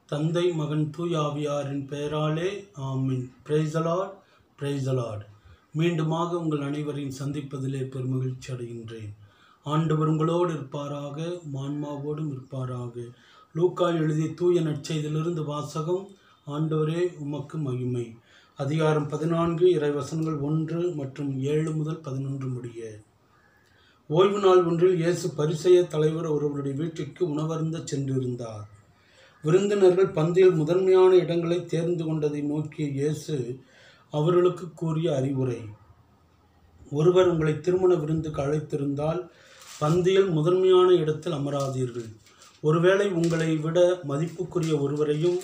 தந்தை மகன் தூயாவியாரின் பெயராலே ஆமீன் பிரைசலாட் பிரைசலாட் மீண்டுமாக உங்கள் அனைவரையும் சந்திப்பதிலே பெருமகிழ்ச்சி அடைகின்றேன் ஆண்டவர் உங்களோடு இருப்பாராக மான்மாவோடும் இருப்பாராக லூக்கா எழுதிய தூய நற்செய்தியிலிருந்து வாசகம் ஆண்டவரே உமக்கு மகிமை அதிகாரம் பதினான்கு இறைவசனங்கள் ஒன்று மற்றும் ஏழு முதல் பதினொன்று முடிய ஓய்வு நாள் ஒன்றில் இயேசு பரிசெய தலைவர் ஒருவருடைய வீட்டிற்கு உணவருந்த சென்றிருந்தார் விருந்தினர்கள் பந்தியில் முதன்மையான இடங்களை தேர்ந்து கொண்டதை நோக்கிய இயேசு அவர்களுக்கு கூறிய அறிவுரை ஒருவர் உங்களை திருமண விருந்துக்கு அழைத்திருந்தால் பந்தியில் முதன்மையான இடத்தில் அமராதீர்கள் ஒருவேளை உங்களை விட மதிப்புக்குரிய ஒருவரையும்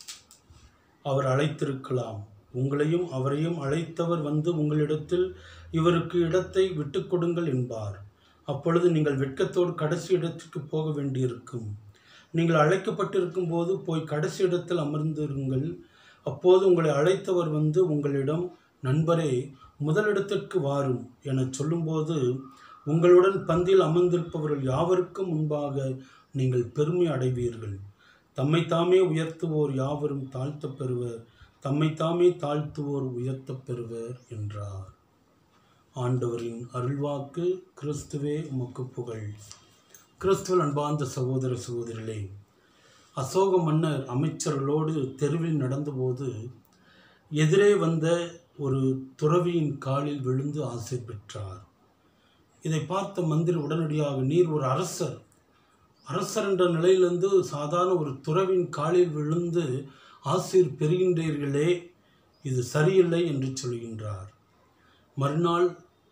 அவர் அழைத்திருக்கலாம் உங்களையும் அவரையும் அழைத்தவர் வந்து உங்களிடத்தில் இவருக்கு இடத்தை விட்டுக் கொடுங்கள் என்பார் அப்பொழுது நீங்கள் வெட்கத்தோடு கடைசி இடத்திற்கு போக வேண்டியிருக்கும் நீங்கள் அழைக்கப்பட்டிருக்கும் போது போய் கடைசி இடத்தில் அமர்ந்திருங்கள் அப்போது உங்களை அழைத்தவர் வந்து உங்களிடம் நண்பரே முதலிடத்திற்கு வாரும் என சொல்லும்போது உங்களுடன் பந்தியில் அமர்ந்திருப்பவர்கள் யாவருக்கும் முன்பாக நீங்கள் பெருமை அடைவீர்கள் தம்மைத்தாமே உயர்த்துவோர் யாவரும் தாழ்த்தப் பெறுவர் தம்மைத்தாமே தாழ்த்துவோர் உயர்த்தப் பெறுவர் என்றார் ஆண்டவரின் அருள்வாக்கு கிறிஸ்துவே உமக்கு புகழ் கிறிஸ்துவ அன்பார்ந்த சகோதர சகோதரிகளே அசோக மன்னர் அமைச்சர்களோடு தெருவில் நடந்தபோது எதிரே வந்த ஒரு துறவியின் காலில் விழுந்து ஆசை பெற்றார் இதை பார்த்த மந்திரி உடனடியாக நீர் ஒரு அரசர் அரசர் என்ற நிலையிலிருந்து சாதாரண ஒரு துறவின் காலில் விழுந்து ஆசிர் பெறுகின்றீர்களே இது சரியில்லை என்று சொல்கின்றார் மறுநாள்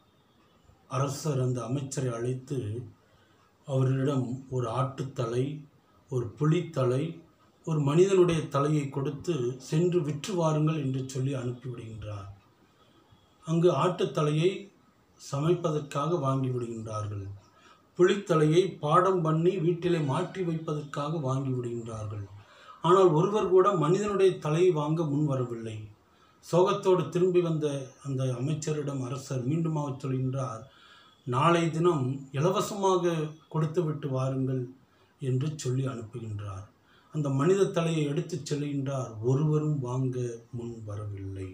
அரசர் அந்த அமைச்சரை அழைத்து அவரிடம் ஒரு ஆட்டுத்தலை ஒரு புலித்தலை ஒரு மனிதனுடைய தலையை கொடுத்து சென்று விற்று வாருங்கள் என்று சொல்லி அனுப்பிவிடுகின்றார் அங்கு ஆட்டுத்தலையை சமைப்பதற்காக வாங்கி விடுகின்றார்கள் புலித்தலையை பாடம் பண்ணி வீட்டிலே மாற்றி வைப்பதற்காக வாங்கி விடுகின்றார்கள் ஆனால் ஒருவர் கூட மனிதனுடைய தலையை வாங்க முன் வரவில்லை சோகத்தோடு திரும்பி வந்த அந்த அமைச்சரிடம் அரசர் மீண்டுமாக சொல்கின்றார் நாளை தினம் இலவசமாக கொடுத்துவிட்டு வாருங்கள் என்று சொல்லி அனுப்புகின்றார் அந்த மனித தலையை எடுத்துச் செல்கின்றார் ஒருவரும் வாங்க முன் வரவில்லை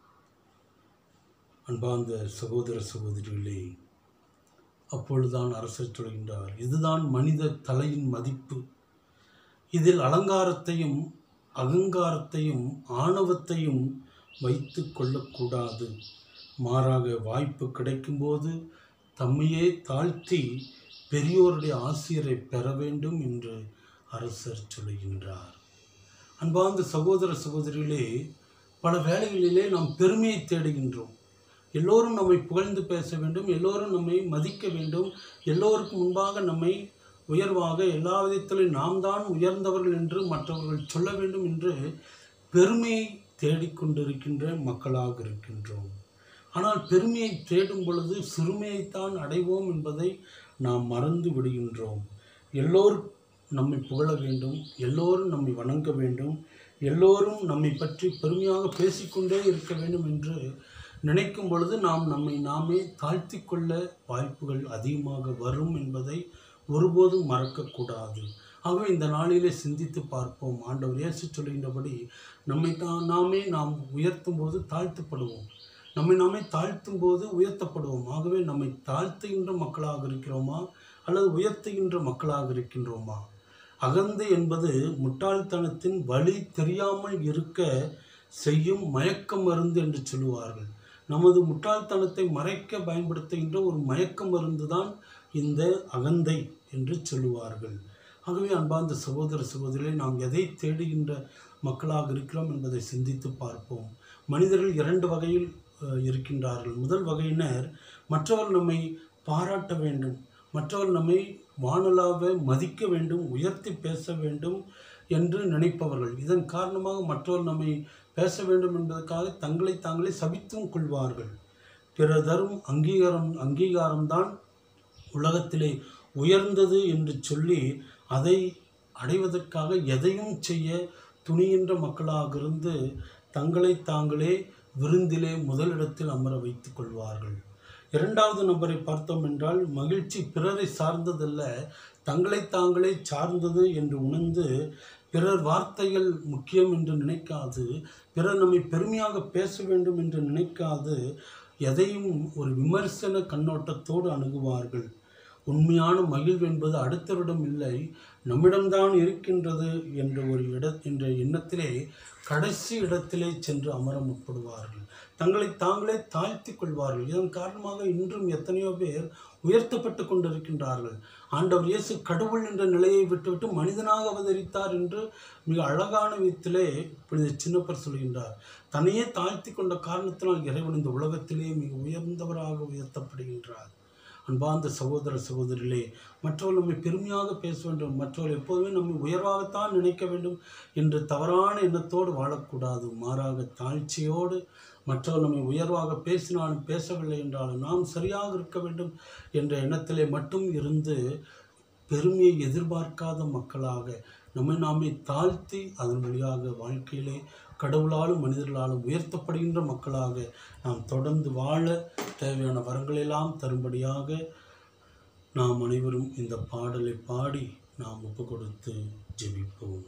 அன்பார்ந்த சகோதர சகோதரிகளே அப்பொழுதுதான் அரசர் சொல்கின்றார் இதுதான் மனித தலையின் மதிப்பு இதில் அலங்காரத்தையும் அகங்காரத்தையும் ஆணவத்தையும் வைத்து கொள்ளக்கூடாது மாறாக வாய்ப்பு கிடைக்கும்போது தம்மையே தாழ்த்தி பெரியோருடைய ஆசிரியரை பெற வேண்டும் என்று அரசர் சொல்கின்றார் அன்பார்ந்த சகோதர சகோதரிகளே பல வேளைகளிலே நாம் பெருமையை தேடுகின்றோம் எல்லோரும் நம்மை புகழ்ந்து பேச வேண்டும் எல்லோரும் நம்மை மதிக்க வேண்டும் எல்லோருக்கும் முன்பாக நம்மை உயர்வாக எல்லா விதத்திலும் நாம் தான் உயர்ந்தவர்கள் என்று மற்றவர்கள் சொல்ல வேண்டும் என்று பெருமையை தேடிக்கொண்டிருக்கின்ற மக்களாக இருக்கின்றோம் ஆனால் பெருமையை தேடும் பொழுது சிறுமையைத்தான் அடைவோம் என்பதை நாம் மறந்து விடுகின்றோம் எல்லோரும் நம்மை புகழ வேண்டும் எல்லோரும் நம்மை வணங்க வேண்டும் எல்லோரும் நம்மை பற்றி பெருமையாக பேசிக்கொண்டே இருக்க வேண்டும் என்று நினைக்கும் பொழுது நாம் நம்மை நாமே தாழ்த்தி கொள்ள வாய்ப்புகள் அதிகமாக வரும் என்பதை ஒருபோதும் மறக்கக்கூடாது ஆகவே இந்த நாளிலே சிந்தித்து பார்ப்போம் ஆண்டவர் இயேசு சொல்கின்றபடி நம்மை தான் நாமே நாம் உயர்த்தும் போது தாழ்த்தப்படுவோம் நம்மை நாமே தாழ்த்தும் போது உயர்த்தப்படுவோம் ஆகவே நம்மை தாழ்த்துகின்ற மக்களாக இருக்கிறோமா அல்லது உயர்த்துகின்ற மக்களாக இருக்கின்றோமா அகந்தை என்பது முட்டாள்தனத்தின் வழி தெரியாமல் இருக்க செய்யும் மயக்க மருந்து என்று சொல்லுவார்கள் நமது முட்டாள்தனத்தை மறைக்க பயன்படுத்துகின்ற ஒரு மயக்க மருந்து தான் இந்த அகந்தை என்று சொல்லுவார்கள் ஆகவே அன்பார்ந்த சகோதர சகோதரிகளை நாம் எதை தேடுகின்ற மக்களாக இருக்கிறோம் என்பதை சிந்தித்து பார்ப்போம் மனிதர்கள் இரண்டு வகையில் இருக்கின்றார்கள் முதல் வகையினர் மற்றவர் நம்மை பாராட்ட வேண்டும் மற்றவர் நம்மை வானலாக மதிக்க வேண்டும் உயர்த்தி பேச வேண்டும் என்று நினைப்பவர்கள் இதன் காரணமாக மற்றவர் நம்மை பேச வேண்டும் என்பதற்காக தங்களை தாங்களே சபித்தும் கொள்வார்கள் பிறர் தரும் அங்கீகாரம் அங்கீகாரம்தான் உலகத்திலே உயர்ந்தது என்று சொல்லி அதை அடைவதற்காக எதையும் செய்ய துணிகின்ற மக்களாக இருந்து தங்களை தாங்களே விருந்திலே முதலிடத்தில் அமர வைத்துக் கொள்வார்கள் இரண்டாவது நபரை பார்த்தோம் என்றால் மகிழ்ச்சி பிறரை சார்ந்ததல்ல தங்களை தாங்களே சார்ந்தது என்று உணர்ந்து பிறர் வார்த்தைகள் முக்கியம் என்று நினைக்காது பிறர் நம்மை பெருமையாக பேச வேண்டும் என்று நினைக்காது எதையும் ஒரு விமர்சன கண்ணோட்டத்தோடு அணுகுவார்கள் உண்மையான மகிழ்வு என்பது அடுத்தவரிடம் இல்லை நம்மிடம்தான் இருக்கின்றது என்ற ஒரு இட என்ற எண்ணத்திலே கடைசி இடத்திலே சென்று அமர முற்படுவார்கள் தங்களை தாங்களே தாழ்த்தி கொள்வார்கள் இதன் காரணமாக இன்றும் எத்தனையோ பேர் உயர்த்தப்பட்டு கொண்டிருக்கின்றார்கள் ஆண்டவர் இயேசு கடவுள் என்ற நிலையை விட்டுவிட்டு மனிதனாக அவதரித்தார் என்று மிக அழகான விதத்திலே புனித சின்னப்பர் சொல்கின்றார் தன்னையே தாழ்த்தி கொண்ட காரணத்தினால் இறைவன் இந்த உலகத்திலே மிக உயர்ந்தவராக உயர்த்தப்படுகின்றார் அன்பார்ந்த சகோதர சகோதரிகளே மற்றவர்கள் நம்மை பெருமையாக பேச வேண்டும் மற்றவர்கள் எப்போதுமே நம்மை உயர்வாகத்தான் நினைக்க வேண்டும் என்று தவறான எண்ணத்தோடு வாழக்கூடாது மாறாக தாழ்ச்சியோடு மற்றவர் நம்மை உயர்வாக பேசினாலும் பேசவில்லை என்றாலும் நாம் சரியாக இருக்க வேண்டும் என்ற எண்ணத்திலே மட்டும் இருந்து பெருமையை எதிர்பார்க்காத மக்களாக நம்மை நாமே தாழ்த்தி அதன் வழியாக வாழ்க்கையிலே கடவுளாலும் மனிதர்களாலும் உயர்த்தப்படுகின்ற மக்களாக நாம் தொடர்ந்து வாழ தேவையான வரங்களெல்லாம் தரும்படியாக நாம் அனைவரும் இந்த பாடலை பாடி நாம் ஒப்பு கொடுத்து ஜெபிப்போம்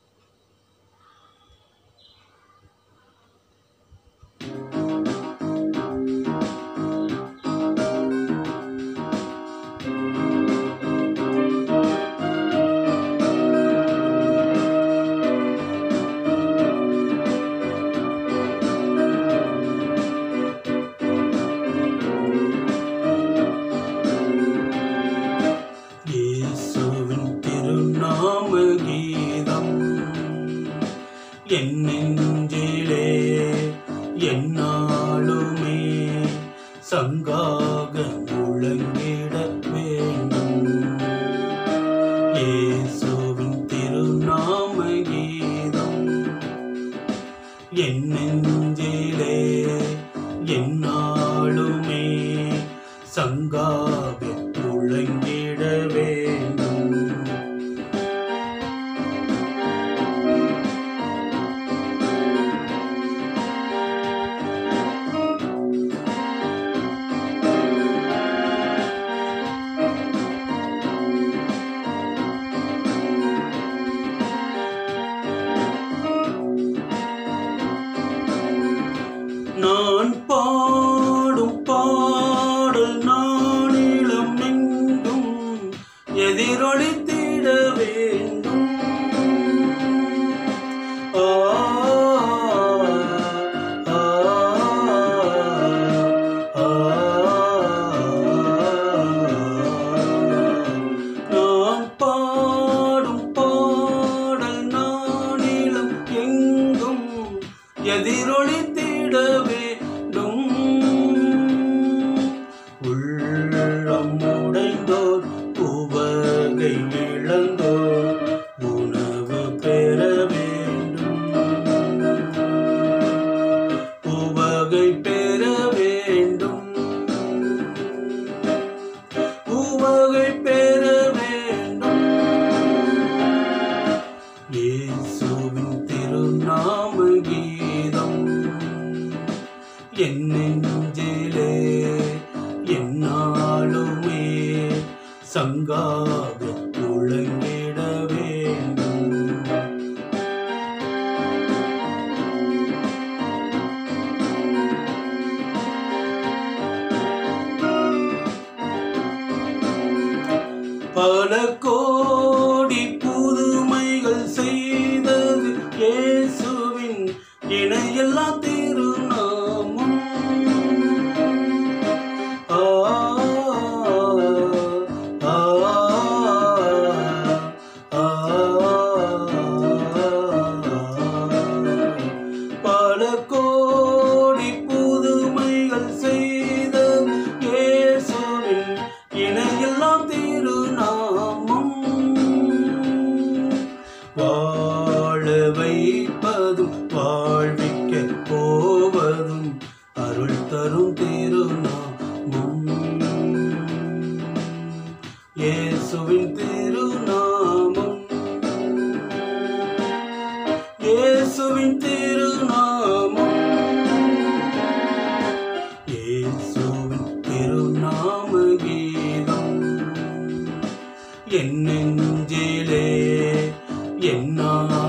இயேசுவின் திருநாம கீதம் என் நெஞ்சிலே என்னாலுமே சங்காக முழங்கிட வேண்டும் இயேசுவின் திருநாம கீதம் என் நெஞ்சிலே என்னாலுமே சங்காக முழங்கிட வேண்டும் நான் பாடும் பாடல் நானிலம் எங்கும் எதிரொலித்திட வேண்டும் ஆ, ஆ, ஆ, நான் பாடும் பாடல் நானிலம் எங்கும் எதிரொலித்திட வேண்டும் உள்ளம் உடைந்தோர் உவகை இழந்தோர் உணவு பெற வேண்டும் உவகை பெற வேண்டும் உவகை பெற வேண்டும் இயேசுவின் திருநாம கீதம் என் நெஞ்சிலே என்னாலுமே சங்காக முழங்கிட வேண்டும் பல கோடி புதுமைகள் செய்தது இயேசுவின் இணையெல்லா திருநாமம் ஆ, ஆ, ஆ, பல கோடி புதுமைகள் செய்த இயேசுவின் இணையெல்லாம் திருநாமம் வாழ வைப்பதும் வாழ்விக்க போவதும் அருள் தரும் திருநாமம் இயேசுவின் திருநாமம் இயேசுவின் திருநாமம் இயேசுவின் திருநாம கீதம் என் நெஞ்சிலே என்னா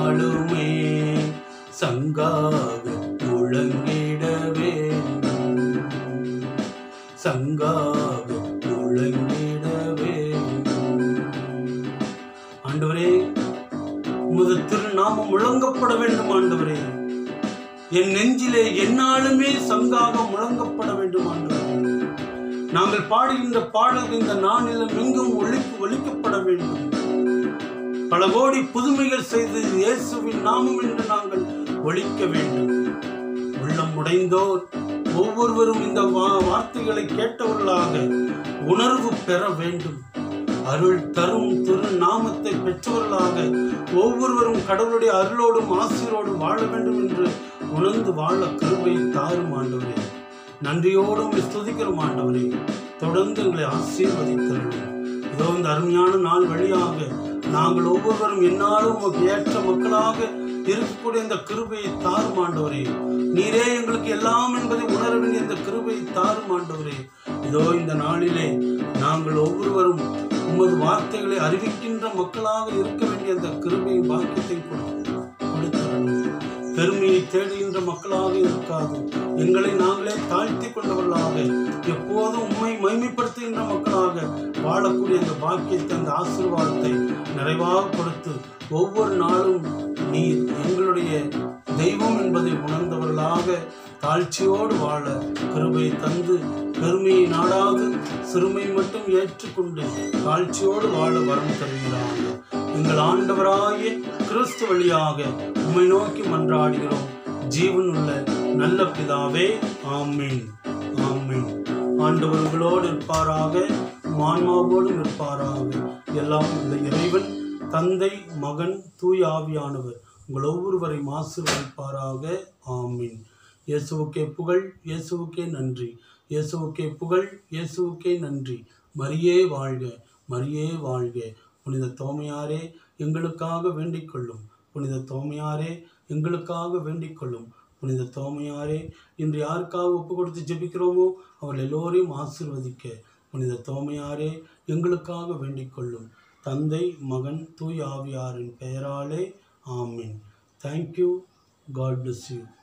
முழங்கப்பட வேண்டும் ஆண்டவரே என் நெஞ்சிலே எந்நாளுமே சங்காக முழங்கப்பட வேண்டும் ஆண்டவரே நாங்கள் பாடுகின்ற பாடல்கள் இந்த நாளிலும் எங்கும் ஒழிப்பு ஒழிக்கப்பட வேண்டும் பல கோடி புதுமைகள் செய்து இயேசுவின் நாமம் என்று நாங்கள் ஒழிக்க வேண்டும் உள்ளம் உடைந்தோர் ஒவ்வொருவரும் இந்த வா- வார்த்தைகளை கேட்டவர்களாக உணர்வு பெற வேண்டும் அருள் தரும் திரு நாமத்தை பெற்றவர்களாக ஒவ்வொருவரும் கடவுளுடைய அருளோடும் ஆசிரோடும் வாழ வேண்டும் என்று உணர்ந்து வாழ கிருபை தாரும் ஆண்டவரே நன்றியோடும் ஸ்துதிக்கிறோம் ஆண்டவரே தொடர்ந்து எங்களை ஆசீர்வதித்தருளும் இதோ இந்த அருமையான நாள் வழியாக நாங்கள் ஒவ்வொருவரும் என்னாலும் உமக்கு ஏற்ற மக்களாக இருக்கக்கூடிய இந்த கிருபையை தாரும் ஆண்டவரே நீரே எங்களுக்கு எல்லாம் என்பதை உணர வேண்டிய இந்த கிருபையை தாரும் ஆண்டவரே இதோ இந்த நாளிலே நாங்கள் ஒவ்வொருவரும் உமது வார்த்தைகளை அறிவிக்கின்ற மக்களாக இருக்க வேண்டிய அந்த கிருபையை பாக்கியத்தை கொடு- கொடுத்தருளும் பெருமையை தேடுகின்ற மக்களாக இருக்காது எங்களை நாங்களே தாழ்த்தி கொண்டவர்களாக எப்போதும் உண்மை மைமைப்படுத்துகின்ற மக்களாக வாழக்கூடிய அந்த பாக்கியத்தை அந்த ஆசீர்வாதத்தை நிறைவாக கொடுத்து ஒவ்வொரு நாளும் நீர் எங்களுடைய தெய்வம் என்பதை உணர்ந்தவர்களாக தாழ்ச்சியோடு வாழ கிருபை தந்து பெருமையை நாடாது சிறுமை மட்டும் ஏற்றுக்கொண்டு தாழ்ச்சியோடு வாழ வரம் தருகிறாங்க எங்கள் ஆண்டவராகிய கிறிஸ்து வழியாக உம்மை நோக்கி மன்றாடுகிறோம் ஜீவனுள்ள நல்ல பிதாவே ஆமீன் ஆமீன் ஆண்டவர் உங்களோடு இருப்பாராக மான்மாவோடும் இருப்பாராக எல்லாம் உள்ள இறைவன் தந்தை மகன் தூய் ஆவியானவர் உங்கள் ஒவ்வொருவரையும் ஆசீர்வதிப்பாராக ஆமீன் இயேசுவுக்கே புகழ் இயேசுவுக்கே நன்றி இயேசுவுக்கே புகழ் இயேசுவுக்கே நன்றி மரியே வாழ்க மரியே வாழ்க புனித தோமையாரே எங்களுக்காக வேண்டிக் கொள்ளும் புனித தோமையாரே எங்களுக்காக வேண்டிக் கொள்ளும் புனித தோமையாரே இன்று யாருக்காக ஒப்பு கொடுத்து ஜெபிக்கிறோமோ அவர்கள் எல்லோரையும் ஆசீர்வதிக்க புனித தோமையாரே எங்களுக்காக வேண்டிக் கொள்ளும் தந்தை மகன் தூய் ஆவியாரின் பெயராலே ஆமீன் தேங்க்யூ காட் bless யூ